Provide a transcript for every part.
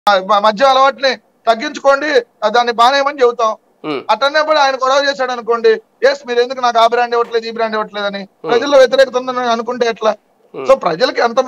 మ- మద్యం అలవాటుని తగ్గించుకోండి ఆ, దాన్ని బానేయమని చెబుతాం ఉమ్, అటన్నప్పుడు ఆయన గొడవ చేశాడు అనుకోండి ఎస్ మీరు ఎందుకు నాకు ఆ బ్రాండ్ ఇవ్వట్లేదు ఈ బ్రాండ్ ఇవ్వట్లేదు అని ప్రజల్లో వ్యతిరేకత ఉందని అనుకుంటే ఎట్లా సో ప్రజలకి ఎంత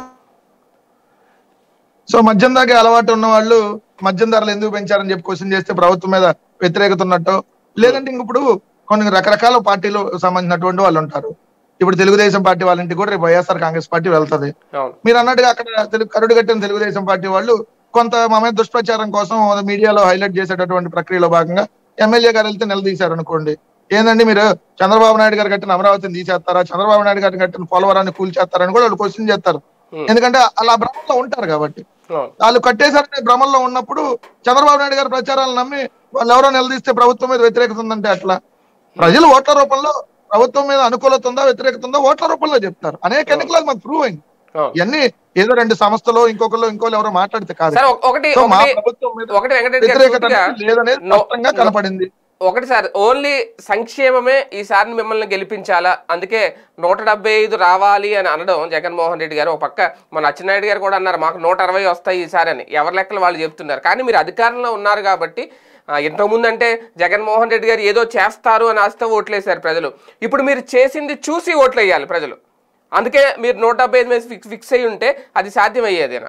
సో మద్యం దాకా అలవాటు ఉన్న వాళ్ళు మద్యం ధరలు ఎందుకు పెంచారని చెప్పి క్వశ్చన్ చేస్తే ప్రభుత్వం మీద వ్యతిరేకత ఉన్నట్టు లేదంటే ఇంక ఇప్పుడు కొన్ని రకరకాల పార్టీలు సంబంధించినటువంటి వాళ్ళు ఉంటారు ఇప్పుడు తెలుగుదేశం పార్టీ వాళ్ళ ఇంటికి కూడా రేపు వైఎస్ఆర్ కాంగ్రెస్ పార్టీ వెళ్తది అవును మీరు అన్నట్టుగా అక్కడ తెలుగు కరుడు కట్టిన తెలుగుదేశం పార్టీ వాళ్ళు కొంత మా మీద దుష్ప్రచారం కోసం మీడియాలో హైలైట్ చేసేటటువంటి ప్రక్రియలో భాగంగా ఎమ్మెల్యే గారు వెళ్తే నిలదీశారు అనుకోండి ఏందండి మీరు చంద్రబాబు నాయుడు గారు కట్టిన అమరావతిని తీసేస్తారా చంద్రబాబు నాయుడు గారు కట్టిన పోలవరాన్ని కూల్చేస్తారని కూడా వాళ్ళు క్వశ్చన్ చేస్తారు Hmm. ఎందుకంటే అలా భ్రమంలో ఉంటారు కాబట్టి అవును వాళ్ళు కట్టేశారనే భ్రమంలో ఉన్నప్పుడు చంద్రబాబు నాయుడు గారి ప్రచారాలను నమ్మి వాళ్ళు ఎవరో నిలదీస్తే ప్రభుత్వం మీద వ్యతిరేకత ఉందంటే అట్లా ప్రజలు ఓట్ల రూపంలో ప్రభుత్వం మీద అనుకూలత ఉందా వ్యతిరేకత ఉందా ఓట్ల రూపంలో చెప్తారు అనేక ఎన్నికలు అది మాకు ప్రూవ్ అయింది అవును ఇవన్నీ ఏదో రెండు సంస్థలు ఇంకొకరు ఇంకోళ్ళు ఎవరో మాట్లాడితే కాదు సార్ ఒక- ఒకటి సో మా ఒకటి ప్రభుత్వం మీద ఒకటి వెంకటరెడ్డి గారు వ్యతిరేకత సూటిగా అనేది లేదనేది నో- స్పష్టంగా నో- కనపడింది ఒకటి సార్ ఓన్లీ సంక్షేమమే ఈసారి మిమ్మల్ని గెలిపించాలా అందుకే నూట డెబ్బై ఐదు రావాలి అని అనడం జగన్మోహన్ రెడ్డి గారు ఒక పక్క మన అచ్చెన్నాయుడు గారు కూడా అన్నారు మాకు నూట అరవై వస్తాయి ఈసారి అని ఎవరి లెక్కలు వాళ్ళు చెప్తున్నారు కానీ మీరు అధికారంలో ఉన్నారు కాబట్టి ఆ, ఇంతకుముందు అంటే జగన్మోహన్ రెడ్డి గారు ఏదో చేస్తారు అని ఆస్తో ఓట్లేశారు ప్రజలు ఇప్పుడు మీరు చేసింది చూసి ఓట్లు వేయాలి ప్రజలు అందుకే మీరు నూట డెబ్బై ఐదు మీద ఫిక్స్ ఫిక్స్ అయ్యి ఉంటే అది సాధ్యమయ్యేదేనా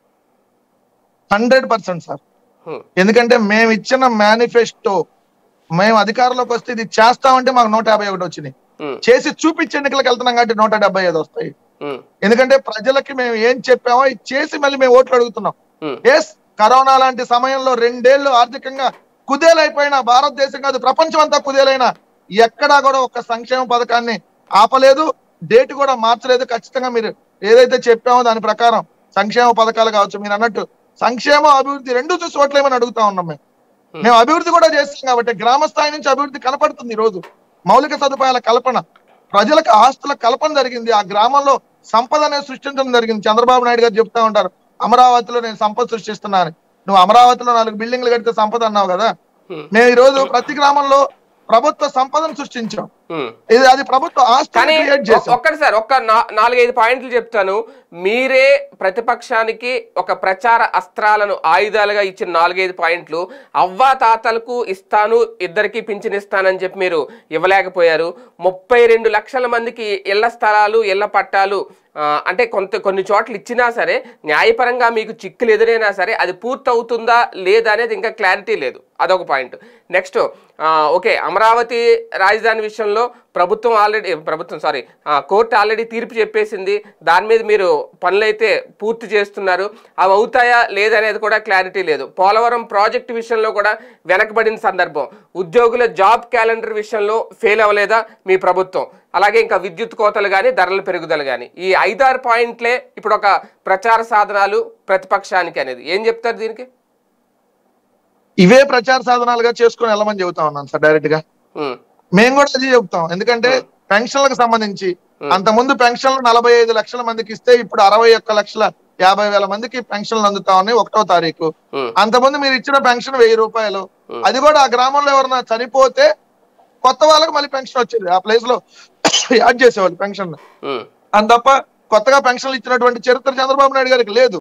హండ్రెడ్ పర్సెంట్ సార్ హ్మ్. ఎందుకంటే మేము ఇచ్చిన మేనిఫెస్టో మేము అధికారంలోకి వస్తే ఇది చేస్తామంటే మాకు నూట యాభై ఒకటి వచ్చినాయి హ్మ్. చేసి చూపించే ఎన్నికలకు వెళ్తున్నాం కాబట్టి నూట డెబ్బై ఐదు వస్తాయి హ్మ్. ఎందుకంటే ప్రజలకి మేము ఏం చెప్పామో ఇది చేసి మళ్ళీ మేము ఓట్లు అడుగుతున్నాం హ్మ్. ఎస్ కరోనా లాంటి సమయంలో రెండేళ్లు ఆర్థికంగా కుదేలైపోయిన భారతదేశం కాదు ప్రపంచం అంతా కుదేలైన ఎక్కడా కూడా ఒక సంక్షేమ పథకాన్ని ఆపలేదు డేట్ కూడా మార్చలేదు ఖచ్చితంగా మీరు ఏదైతే చెప్పామో దాని ప్రకారం సంక్షేమ పథకాలు కావచ్చు మీరు అన్నట్టు సంక్షేమ అభివృద్ధి రెండు చూసి ఓట్లేమని అడుగుతా ఉన్నాం మేము మేము అభివృద్ధి కూడా చేస్తాం కాబట్టి గ్రామ స్థాయి నుంచి అభివృద్ధి కనపడుతుంది ఈ రోజు మౌలిక సదుపాయాల కల్పన ప్రజలకు ఆస్తుల కల్పన జరిగింది ఆ గ్రామంలో సంపద అనేది సృష్టించడం జరిగింది చంద్రబాబు నాయుడు గారు చెప్తా ఉంటారు అమరావతిలో నేను సంపద సృష్టిస్తున్నాను నువ్వు అమరావతిలో నాలుగు బిల్డింగ్లు కడితే సంపద అన్నావు కదా హ్మ్. మేము ఈ రోజు ప్రతి గ్రామంలో ప్రభుత్వ సంపదను సృష్టించాం హ్మ్. ఇది అది ప్రభుత్వ ఆస్తిని కానీ క్రియేట్ ఒ- చేసాం ఒక్కటి సార్ ఒక్క నా- నాలుగైదు పాయింట్లు చెప్తాను మీరే ప్రతిపక్షానికి ఒక ప్రచార అస్త్రాలను ఆయుధాలుగా ఇచ్చిన నాలుగైదు పాయింట్లు అవ్వా తాతలకు ఇస్తాను ఇద్దరికి పింఛన్ ఇస్తానని చెప్పి మీరు ఇవ్వలేకపోయారు ముప్పై రెండు లక్షల మందికి ఇళ్ల స్థలాలు ఇళ్ల పట్టాలు ఆ, అంటే కొంత కొన్ని చోట్ల ఇచ్చినా సరే న్యాయపరంగా మీకు చిక్కులు ఎదురైనా సరే అది పూర్తవుతుందా లేదా అనేది ఇంకా క్లారిటీ లేదు అదొక పాయింట్ నెక్స్ట్ ఓకే అమరావతి రాజధాని విషయంలో ప్రభుత్వం ఆల్రెడీ ప్రభుత్వం సారీ కోర్టు ఆల్రెడీ తీర్పు చెప్పేసింది దాని మీద మీరు పనులైతే పూర్తి చేస్తున్నారు అవి అవుతాయా లేదనేది కూడా క్లారిటీ లేదు పోలవరం ప్రాజెక్టు విషయంలో కూడా వెనకబడిన సందర్భం ఉద్యోగుల జాబ్ క్యాలెండర్ విషయంలో ఫెయిల్ అవ్వలేదా మీ ప్రభుత్వం అలాగే ఇంకా విద్యుత్ కోతలు కానీ ధరల పెరుగుదల కానీ ఈ ఐదారు పాయింట్లే ఇప్పుడు ఒక ప్రచార సాధనాలు ప్రతిపక్షానికి అనేది ఏం చెప్తారు దీనికి ఇవే ప్రచార సాధనాలుగా చేసుకుని వెళ్ళమని చెబుతా ఉన్నాను సార్ డైరెక్ట్ గా ఉమ్, మేము కూడా అది చెబుతాం ఎందుకంటే పెన్షన్లకు సంబంధించి అంత ముందు పెన్షన్లు నలభై ఐదు లక్షల మందికి ఇస్తే ఇప్పుడు అరవై ఒక్క లక్షల యాభై వేల మందికి పెన్షన్లు అందుతా ఉన్నాయి ఒకటో తారీఖు ఉమ్, అంతకుముందు మీరు ఇచ్చిన పెన్షన్ వెయ్యి రూపాయలు అది కూడా ఆ గ్రామంలో ఎవరైనా చనిపోతే కొత్త వాళ్ళకి మళ్ళీ పెన్షన్ వచ్చేది ఆ ప్లేస్ లో యాడ్ చేసేవాళ్ళు పెన్షన్ ఉమ్, అని తప్ప కొత్తగా పెన్షన్లు ఇచ్చినటువంటి చరిత్ర చంద్రబాబు నాయుడు గారికి లేదు